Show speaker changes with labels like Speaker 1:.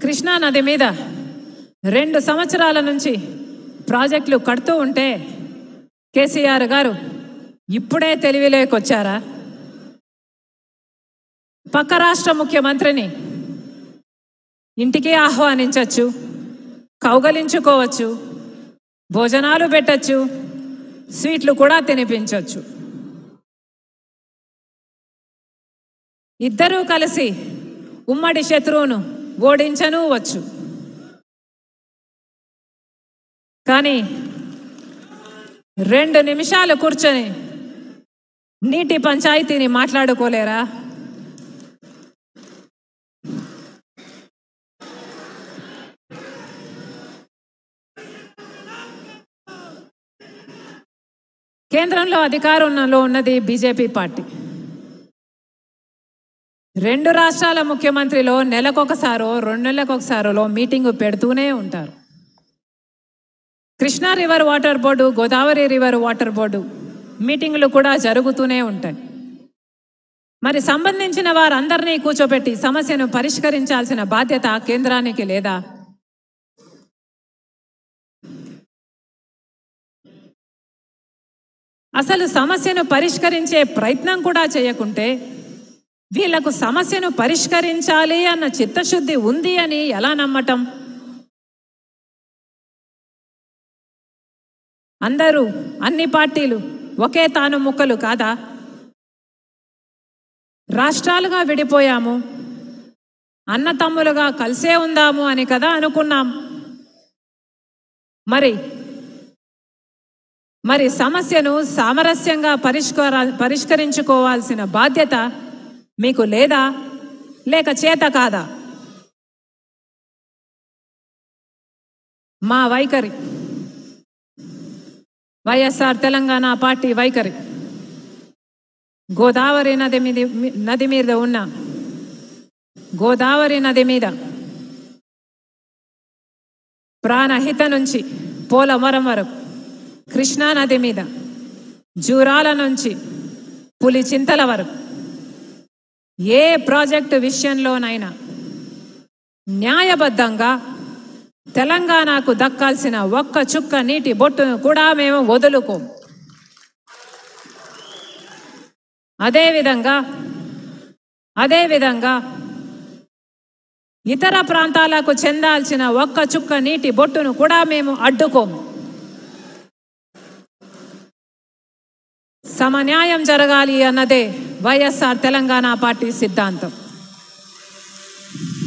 Speaker 1: కృష్ణా నది మీద రెండు సంవత్సరాల నుంచి ప్రాజెక్టులు కడుతూ ఉంటే కేసీఆర్ గారు ఇప్పుడే తెలివిలోకొచ్చారా పక్క రాష్ట్ర ముఖ్యమంత్రిని ఇంటికి ఆహ్వానించవచ్చు కౌగలించుకోవచ్చు భోజనాలు పెట్టచ్చు స్వీట్లు కూడా తినిపించవచ్చు ఇద్దరూ కలిసి ఉమ్మడి శత్రువును ఓడించను వచ్చు కానీ రెండు నిమిషాలు కూర్చొని నీటి పంచాయతీని మాట్లాడుకోలేరా కేంద్రంలో అధికారంలో ఉన్నది బీజేపీ పార్టీ రెండు రాష్ట్రాల ముఖ్యమంత్రిలో నెలకొకసారో రెండు నెలలకొకసారో మీటింగు పెడుతూనే ఉంటారు Krishna river water board Godavari river water board మీటింగులు కూడా జరుగుతూనే ఉంటాయి మరి సంబంధించిన వారందరినీ కూర్చోబెట్టి సమస్యను పరిష్కరించాల్సిన బాధ్యత కేంద్రానికి లేదా అసలు సమస్యను పరిష్కరించే ప్రయత్నం కూడా చేయకుంటే వీళ్లకు సమస్యను పరిష్కరించాలి అన్న చిత్తశుద్ధి ఉంది అని ఎలా నమ్మటం అందరూ అన్ని పార్టీలు ఒకే తాను ముక్కలు కాదా రాష్ట్రాలుగా విడిపోయాము అన్న తమ్ములుగా కలిసే ఉందాము అని కదా అనుకున్నాం మరి మరి సమస్యను సామరస్యంగా పరిష్కార పరిష్కరించుకోవాల్సిన బాధ్యత మీకు లేదా లేక చేత కాదా మా వైఖరి వైఎస్ఆర్ తెలంగాణ పార్టీ వైఖరి గోదావరి నది మీద నది మీద ఉన్న గోదావరి నది మీద ప్రాణహిత నుంచి పోలవరం వరకు కృష్ణా నది మీద జూరాల నుంచి పులిచింతల వరకు ఏ ప్రాజెక్టు విషయంలోనైనా న్యాయబద్ధంగా తెలంగాణకు దక్కాల్సిన ఒక్క చుక్క నీటి బొట్టును కూడా మేము వదులుకోం అదేవిధంగా అదేవిధంగా ఇతర ప్రాంతాలకు చెందాల్సిన ఒక్క చుక్క నీటి బొట్టును కూడా మేము అడ్డుకోము సమన్యాయం జరగాలి అన్నదే వైఎస్ఆర్ తెలంగాణ పార్టీ సిద్ధాంతం